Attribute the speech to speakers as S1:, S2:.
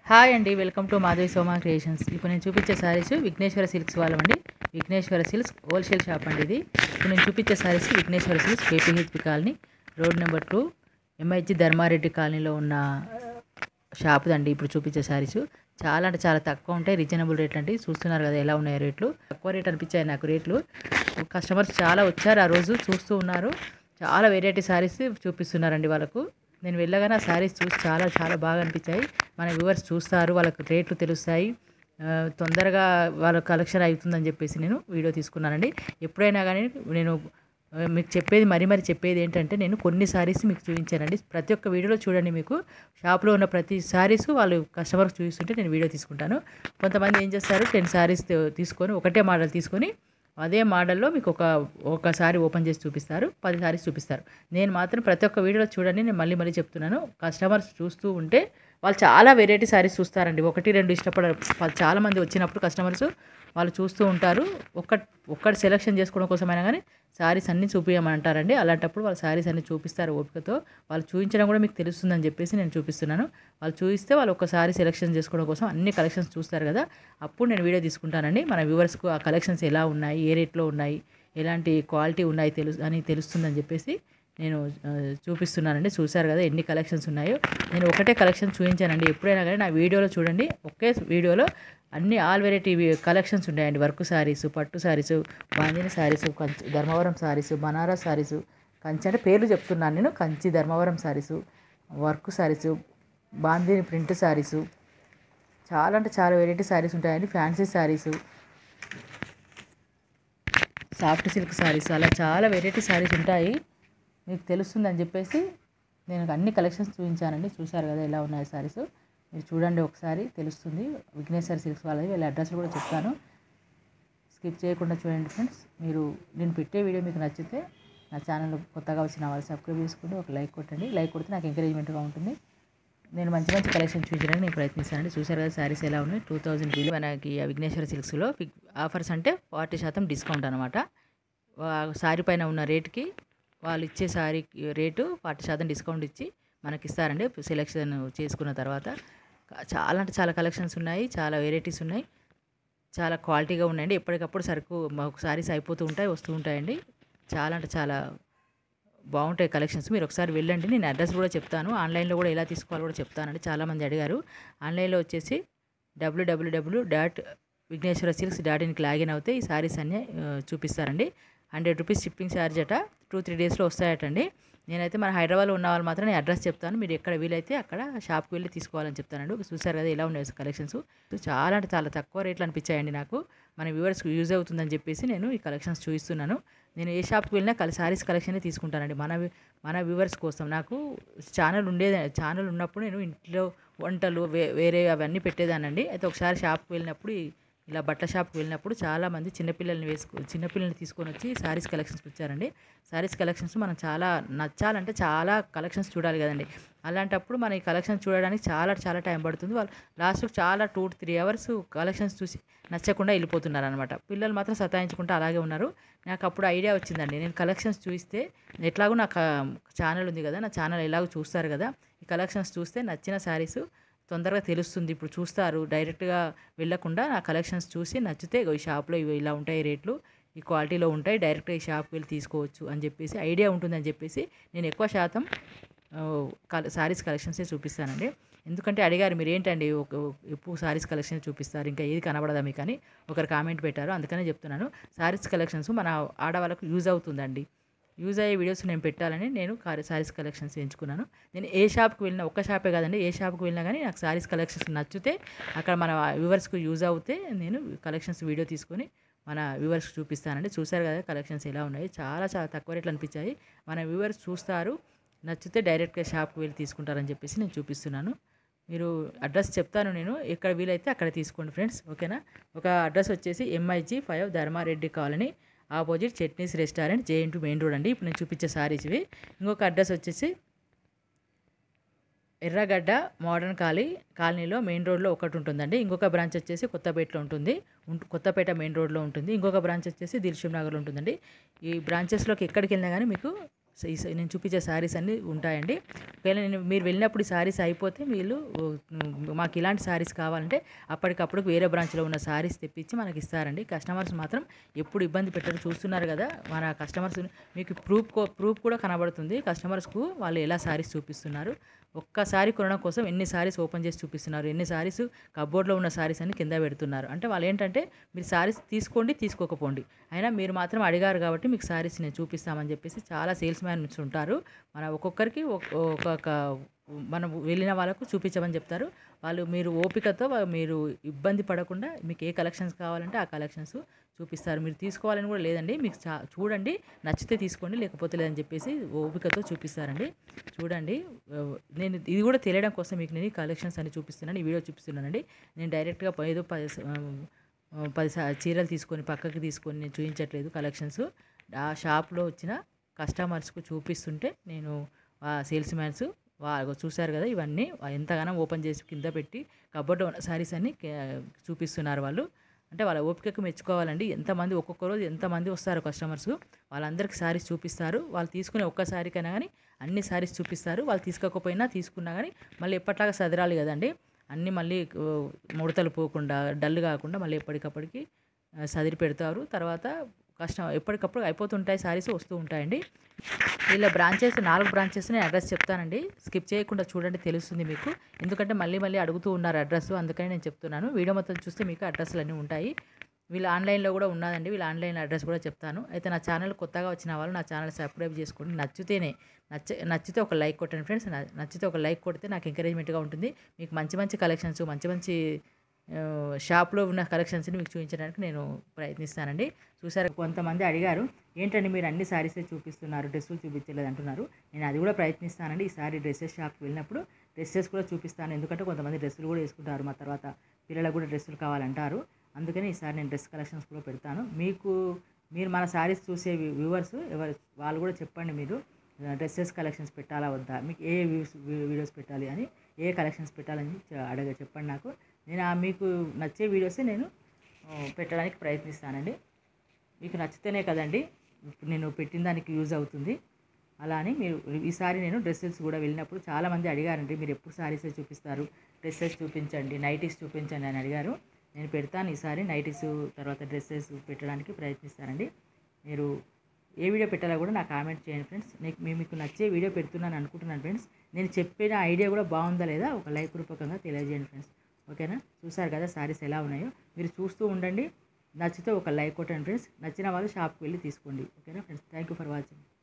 S1: hi అండి welcome to Madhavi Soma creations ఇప్పుడు నేను చూపించే శారీస్ విఘ్నేశ్వర సిల్క్స్ వాళ్ళమండి విఘ్నేశ్వర సిల్క్స్ హోల్సేల్ షాప్ అండి ఇది ఇప్పుడు నేను చూపించే sarees Vigneshwara silks KPHB colony road number two MIG Dharmareddy కాలనీలో ఉన్న షాప్ అండి ఇప్పుడు చూపించే శారీస్ చాలా అంటే చాలా తక్కువ ఉంటాయి రీజనబుల్ రేట్లు అండి చూస్తున్నారు కదా ఎలా ఉన్నాయి రేట్లు తక్కువ రేట్ అనిపించాయి నాకు రేట్లు కస్టమర్స్ చాలా వచ్చారు ఆ రోజు చూస్తూ ఉన్నారు చాలా వెరైటీ శారీస్ చూపిస్తున్నారండి వాళ్ళకు నేను వెళ్ళగానే ఆ శారీస్ చూసి చాలా చాలా బాగా అనిపించాయి మన వ్యూవర్స్ చూస్తారు వాళ్ళకి రేట్లు తెలుస్తాయి ఆ, తొందరగా వాళ్ళ కలెక్షన్ అవుతుందని చెప్పేసి నేను వీడియో తీసుకున్నానండి ఎప్పుడైనా కానీ నేను ఆ, మీకు చెప్పేది మరీ మరీ చెప్పేది ఏంటంటే నేను కొన్ని సారీస్ మీకు చూపించానండి ప్రతి ఒక్క వీడియోలో చూడండి మీకు షాప్లో ఉన్న ప్రతి సారీస్ వాళ్ళు కస్టమర్కి చూపిస్తుంటే నేను వీడియో తీసుకుంటాను కొంతమంది ఏం చేస్తారు టెన్ సారీస్ తీసుకొని ఒకటే మోడల్ తీసుకొని అదే మోడల్లో మీకు ఒక ఒక సారీ ఓపెన్ చేసి చూపిస్తారు పది సారీస్ చూపిస్తారు నేను మాత్రం ప్రతి ఒక్క వీడియోలో చూడండి నేను మళ్ళీ మళ్ళీ చెప్తున్నాను కస్టమర్స్ చూస్తూ ఉంటే వాళ్ళు చాలా వెరైటీ సారీస్ చూస్తారండి ఒకటి రెండు ఇష్టపడరు వాళ్ళు చాలామంది వచ్చినప్పుడు కస్టమర్స్ వాళ్ళు చూస్తూ ఉంటారు ఒక్క ఒక్కటి సెలెక్షన్ చేసుకోవడం కోసమైనా కానీ శారీస్ అన్నీ చూపించమంటారండి అలాంటప్పుడు వాళ్ళు శారీస్ అన్నీ చూపిస్తారు ఓపికతో వాళ్ళు చూపించడం కూడా మీకు తెలుస్తుందని చెప్పేసి నేను చూపిస్తున్నాను వాళ్ళు చూపిస్తే వాళ్ళు ఒకసారి సెలెక్షన్ చేసుకోవడం కోసం అన్ని కలెక్షన్స్ చూస్తారు కదా అప్పుడు నేను వీడియో తీసుకుంటానండి మన వ్యూవర్స్కు ఆ కలెక్షన్స్ ఎలా ఉన్నాయి ఏ రేట్లో ఉన్నాయి ఎలాంటి క్వాలిటీ ఉన్నాయి తెలు అని తెలుస్తుందని చెప్పేసి నేను ఆ, చూపిస్తున్నానండి చూశారు కదా ఎన్ని కలెక్షన్స్ ఉన్నాయో నేను ఒకటే కలెక్షన్ చూపించానండి ఎప్పుడైనా కానీ నా వీడియోలో చూడండి ఒకే వీడియోలో అన్ని ఆల్ వెరైటీ కలెక్షన్స్ ఉన్నాయండి వర్క్ శారీస్ పట్టు శారీస్ బాంజీని శారీస్ కంచి ధర్మవరం శారీస్ బనారస్ శారీస్ కంచి అంటే పేర్లు చెప్తున్నాను నేను కంచి ధర్మవరం శారీస్ వర్క్ శారీస్ బాందీని ప్రింట్ శారీస్ చాలా అంటే చాలా వెరైటీ శారీస్ ఉంటాయండి fancy sarees soft silk sarees అలా చాలా వెరైటీ శారీస్ ఉంటాయి మీకు తెలుస్తుందని చెప్పేసి నేను అన్ని కలెక్షన్స్ చూపించానండి చూసారు కదా ఎలా ఉన్నాయి శారీస్ మీరు చూడండి ఒకసారి తెలుస్తుంది విఘ్నేశ్వర సిల్క్స్ వాళ్ళది వీళ్ళ అడ్రస్ కూడా చెప్తాను స్కిప్ చేయకుండా చూడండి ఫ్రెండ్స్ మీరు నేను పెట్టే వీడియో మీకు నచ్చితే నా ఛానల్ కొత్తగా వచ్చిన వాళ్ళు సబ్స్క్రైబ్ చేసుకుంటే ఒక లైక్ కొట్టండి లైక్ కొడితే నాకు ఎంకరేజ్మెంట్గా ఉంటుంది నేను మంచి మంచి కలెక్షన్ చూపించడానికి నేను ప్రయత్నిస్తానండి చూసారు కదా శారీస్ ఎలా ఉన్నాయి టూ థౌజండ్ బిల్ మనకి ఆ విఘ్నేశ్వర సిల్క్స్లో ఆఫర్స్ అంటే ఫార్టీ శాతం డిస్కౌంట్ అనమాట శారీ పైన ఉన్న రేట్కి వాళ్ళు ఇచ్చే శారీ రేటు ఫార్టీ శాతం డిస్కౌంట్ ఇచ్చి మనకి ఇస్తారండి సెలెక్షన్ చేసుకున్న తర్వాత చాలా అంటే చాలా కలెక్షన్స్ ఉన్నాయి చాలా వెరైటీస్ ఉన్నాయి చాలా క్వాలిటీగా ఉన్నాయండి ఎప్పటికప్పుడు సరుకు మాకు సారీస్ అయిపోతూ ఉంటాయి వస్తూ ఉంటాయండి చాలా అంటే చాలా బాగుంటాయి కలెక్షన్స్ మీరు ఒకసారి వెళ్ళండి నేను అడ్రస్ కూడా చెప్తాను ఆన్లైన్లో కూడా ఎలా తీసుకోవాలో కూడా చెప్తానండి చాలామంది అడిగారు ఆన్లైన్లో వచ్చేసి WWW dot Vigneshwara silks dot ఇన్కి లాగిన్ అవుతే ఈ సారీస్ అన్నీ ఆ, చూపిస్తారండి హండ్రెడ్ రూపీస్ షిప్పింగ్ ఛార్జ్ అట టూ త్రీ డేస్లో వస్తాయటండి నేనైతే మన హైదరాబాద్లో ఉన్న వాళ్ళు మాత్రం నేను అడ్రస్ చెప్తాను మీరు ఎక్కడ వీలైతే అక్కడ షాప్కి వెళ్ళి తీసుకోవాలని చెప్తానండి చూసారు కదా ఎలా ఉన్నాయి కలెక్షన్స్ చాలా అంటే చాలా తక్కువ రేట్లు అనిపించాయండి నాకు మన వ్యూవర్స్కి యూజ్ అవుతుందని చెప్పేసి నేను ఈ కలెక్షన్స్ చూపిస్తున్నాను నేను ఏ షాప్కి వెళ్ళినా కల సారీస్ కలెక్షనే తీసుకుంటానండి మన వి- మన వ్యూవర్స్ కోసం నాకు ఛానల్ ఉండేది ఛానల్ ఉన్నప్పుడు నేను ఇంట్లో వంటలు వే వేరే అవన్నీ పెట్టేదానండి అయితే ఒకసారి షాప్కి వెళ్ళినప్పుడు ఈ- ఇలా బట్టల షాప్కి వెళ్ళినప్పుడు చాలామంది చిన్నపిల్లల్ని వేసుకో చిన్నపిల్లల్ని తీసుకొని వచ్చి శారీస్ కలెక్షన్స్ వచ్చారండి శారీస్ కలెక్షన్స్ మనం చాలా నచ్చాలంటే చాలా కలెక్షన్స్ చూడాలి కదండి అలాంటప్పుడు మన ఈ కలెక్షన్స్ చూడడానికి చాలా చాలా టైం పడుతుంది వాళ్ళు లాస్ట్ చాలా టూ త్రీ అవర్స్ కలెక్షన్స్ చూసి నచ్చకుండా వెళ్ళిపోతున్నారు అనమాట పిల్లలు మాత్రం సతాయించుకుంటూ అలాగే ఉన్నారు నాకు అప్పుడు ఐడియా వచ్చిందండి నేను కలెక్షన్స్ చూస్తే ఎట్లాగో నా ఛానల్ ఉంది కదా నా ఛానల్ ఎలాగో చూస్తారు కదా ఈ కలెక్షన్స్ చూస్తే నచ్చిన శారీస్ తొందరగా తెలుస్తుంది ఇప్పుడు చూస్తారు డైరెక్ట్గా వెళ్ళకుండా నా కలెక్షన్స్ చూసి నచ్చితే ఇగో ఈ షాప్లో ఇవి ఇలా ఉంటాయి రేట్లు ఈ క్వాలిటీలో ఉంటాయి డైరెక్ట్గా ఈ షాప్కి వెళ్ళి తీసుకోవచ్చు అని చెప్పేసి ఐడియా ఉంటుందని చెప్పేసి నేను ఎక్కువ శాతం సారీస్ కలెక్షన్సే చూపిస్తానండి ఎందుకంటే అడిగారు మీరు ఏంటండి ఒక ఎప్పుడు సారీస్ కలెక్షన్ చూపిస్తారు ఇంకా ఏది కనబడదా మీకు అని ఒకరు కామెంట్ పెట్టారు అందుకనే చెప్తున్నాను సారీస్ కలెక్షన్స్ మన ఆడవాళ్ళకు యూజ్ అవుతుందండి యూజ్ అయ్యే వీడియోస్ నేను పెట్టాలని నేను సారీస్ కలెక్షన్స్ ఎంచుకున్నాను నేను ఏ షాప్కి వెళ్ళినా ఒక్క షాపే కాదండి ఏ షాప్కి వెళ్ళినా కానీ నాకు సారీస్ కలెక్షన్స్ నచ్చితే అక్కడ మన వ్యూవర్స్కి యూజ్ అవుతే నేను కలెక్షన్స్ వీడియో తీసుకొని మన వ్యూవర్స్కి చూపిస్తానండి చూసారు కదా కలెక్షన్స్ ఎలా ఉన్నాయి చాలా చాలా తక్కువ రేట్లు అనిపించాయి మన వ్యూవర్స్ చూస్తారు నచ్చితే డైరెక్ట్గా షాప్కి వెళ్ళి తీసుకుంటారని చెప్పేసి నేను చూపిస్తున్నాను మీరు అడ్రస్ చెప్తాను నేను ఎక్కడ వీలైతే అక్కడ తీసుకోండి ఫ్రెండ్స్ ఓకేనా ఒక అడ్రస్ వచ్చేసి MIG five Dharmareddy colony opposite Chutneys restaurant JN main road అండి ఇప్పుడు నేను చూపించే సారీస్ ఇవి ఇంకొక అడ్రస్ వచ్చేసి ఎర్రగడ్డ మోడర్న్ కాలనీ కాలనీలో మెయిన్ రోడ్లో ఒకటి ఉంటుందండి ఇంకొక బ్రాంచ్ వచ్చేసి కొత్తపేటలో ఉంటుంది ఉంట- కొత్తపేట మెయిన్ రోడ్లో ఉంటుంది ఇంకొక బ్రాంచ్ వచ్చేసి దిల్షుమ్ నగర్లో ఉంటుందండి ఈ బ్రాంచెస్లోకి ఎక్కడికి వెళ్ళినా కానీ మీకు ఈ స- నేను చూపించే శారీస్ అన్నీ ఉంటాయండి ఒకవేళ నేను మీరు వెళ్ళినప్పుడు ఈ శారీస్ అయిపోతే వీళ్ళు ఉమ్, మాకు ఇలాంటి శారీస్ కావాలంటే అప్పటికప్పుడు వేరే బ్రాంచ్లో ఉన్న శారీస్ తెప్పించి మనకి ఇస్తారండి కస్టమర్స్ మాత్రం ఎప్పుడు ఇబ్బంది పెట్టరు చూస్తున్నారు కదా మన కస్టమర్స్ మీకు ప్రూఫ్ కో- ప్రూఫ్ కూడా కనబడుతుంది కస్టమర్స్కు వాళ్ళు ఎలా శారీస్ చూపిస్తున్నారు ఒక్కసారి కొనడం కోసం ఎన్ని శారీస్ ఓపెన్ చేసి చూపిస్తున్నారు ఎన్ని శారీస్ కబోర్డ్లో ఉన్న శారీస్ అన్ని కింద పెడుతున్నారు అంటే వాళ్ళు ఏంటంటే మీరు శారీస్ తీసుకోండి తీసుకోకపోండి అయినా మీరు మాత్రం అడిగారు కాబట్టి మీకు శారీస్ నేను చూపిస్తామని చెప్పేసి చాలా సేల్స్ మ్యాన్స్ ఉంటారు మన ఒక్కొక్కరికి ఒక్- ఒక్కొక్క మనం వెళ్ళిన వాళ్ళకు చూపించమని చెప్తారు వాళ్ళు మీరు ఓపికతో వా- మీరు ఇబ్బంది పడకుండా మీకు ఏ కలెక్షన్స్ కావాలంటే ఆ కలెక్షన్స్ చూపిస్తారు మీరు తీసుకోవాలని కూడా లేదండి మీకు చా చూడండి నచ్చితే తీసుకోండి లేకపోతే లేదని చెప్పేసి ఓపికతో చూపిస్తారండి చూడండి ఆ, నేను ఇది కూడా తెలియడం కోసం మీకు నేను ఈ కలెక్షన్స్ అన్ని చూపిస్తున్నాను ఈ వీడియో చూపిస్తున్నానండి నేను డైరెక్ట్గా ఏదో పది స- ఆ, పది సా- చీరలు తీసుకొని పక్కకి తీసుకొని నేను చూపించట్లేదు కలెక్షన్స్ ఆ షాప్లో వచ్చిన కస్టమర్స్కు చూపిస్తుంటే నేను ఆ సేల్స్ మ్యాన్స్ వాళ్ళు చూశారు కదా ఇవన్నీ ఎంతగానో ఓపెన్ చేసి కింద పెట్టి కబోర్డ్లో ఉన్న శారీస్ అన్ని కే- చూపిస్తున్నారు వాళ్ళు అంటే వాళ్ళ ఓపికకు మెచ్చుకోవాలండి ఎంతమంది ఒక్కొక్క రోజు ఎంతమంది వస్తారు కస్టమర్స్ వాళ్ళందరికీ శారీస్ చూపిస్తారు వాళ్ళు తీసుకునే ఒక్క శారీకైనా కానీ అన్ని శారీస్ చూపిస్తారు వాళ్ళు తీసుకోకపోయినా తీసుకున్నా కానీ మళ్ళీ ఎప్పట్లాగా సదరాలి కదండి అన్నీ మళ్ళీ ఆ, ముడతలు పోకుండా డల్ కాకుండా మళ్ళీ ఎప్పటికప్పటికి ఆ, సదిరి పెడతారు తర్వాత కష్టం ఎప్పటికప్పుడు అయిపోతుంటాయి శారీస్ వస్తూ ఉంటాయండి వీళ్ళ బ్రాంచెస్ నాలుగు బ్రాంచెస్ నేను అడ్రస్ చెప్తానండి స్కిప్ చేయకుండా చూడండి తెలుస్తుంది మీకు ఎందుకంటే మళ్ళీ మళ్ళీ అడుగుతూ ఉన్నారు అడ్రస్ అందుకని నేను చెప్తున్నాను వీడియో మొత్తం చూస్తే మీకు అడ్రస్లు అన్నీ ఉంటాయి వీళ్ళ ఆన్లైన్లో కూడా ఉన్నదండి వీళ్ళ ఆన్లైన్ అడ్రస్ కూడా చెప్తాను అయితే నా ఛానల్ కొత్తగా వచ్చిన వాళ్ళు నా ఛానల్ సబ్స్క్రైబ్ చేసుకోండి నచ్చితేనే నచ్చ నచ్చితే ఒక లైక్ కొట్టండి ఫ్రెండ్స్ న- నచ్చితే ఒక లైక్ కొడితే నాకు ఎంకరేజ్మెంట్గా ఉంటుంది మీకు మంచి మంచి కలెక్షన్స్ మంచి మంచి ఆ, షాప్లో ఉన్న కలెక్షన్స్ని మీకు చూపించడానికి నేను ప్రయత్నిస్తానండి చూసారు కొంతమంది అడిగారు ఏంటండి మీరు అన్ని శారీసే చూపిస్తున్నారు డ్రెస్సులు చూపించలేదు అంటున్నారు నేను అది కూడా ప్రయత్నిస్తానండి ఈసారి డ్రెస్సెస్ షాప్కి వెళ్ళినప్పుడు డ్రెస్సెస్ కూడా చూపిస్తాను ఎందుకంటే కొంతమంది డ్రెస్సులు కూడా వేసుకుంటారు మా తర్వాత పిల్లలకు కూడా డ్రెస్సులు కావాలంటారు అందుకని ఈసారి నేను డ్రెస్ కలెక్షన్స్ కూడా పెడతాను మీకు మీరు మన శారీస్ చూసే వ్యూవర్స్ ఎవరు వాళ్ళు కూడా చెప్పండి మీరు డ్రెస్సెస్ కలెక్షన్స్ పెట్టాలా వద్దా మీకు ఏ వ్యూస్ వీడియోస్ పెట్టాలి అని ఏ కలెక్షన్స్ పెట్టాలని చె- అడగ చెప్పండి నాకు నేను ఆ మీకు నచ్చే వీడియోసే నేను ఆ, పెట్టడానికి ప్రయత్నిస్తానండి మీకు నచ్చితేనే కదండి ఇప్పుడు నేను పెట్టిన దానికి యూజ్ అవుతుంది అలా అని మీరు ఈసారి నేను డ్రెస్సెస్ కూడా వెళ్ళినప్పుడు చాలామంది అడిగారండి మీరు ఎప్పుడు శారీసే చూపిస్తారు డ్రెస్సెస్ చూపించండి నైటీస్ చూపించండి అని అడిగారు నేను పెడతాను ఈసారి నైటీస్ తర్వాత డ్రెస్సెస్ పెట్టడానికి ప్రయత్నిస్తానండి మీరు ఏ వీడియో పెట్టాలో కూడా నాకు కామెంట్ చేయండి ఫ్రెండ్స్ నీకు మీ- మీకు నచ్చే వీడియో పెడుతున్నాను అనుకుంటున్నాను ఫ్రెండ్స్ నేను చెప్పిన ఐడియా కూడా బాగుందా లేదా ఒక లైక్ రూపకంగా తెలియజేయండి ఫ్రెండ్స్ ఓకేనా చూసారు కదా శారీస్ ఎలా ఉన్నాయో మీరు చూస్తూ ఉండండి నచ్చితే ఒక లైక్ కొట్టండి ఫ్రెండ్స్ నచ్చిన వాళ్ళు షాప్కి వెళ్ళి తీసుకోండి ఓకేనా friends thank you for watching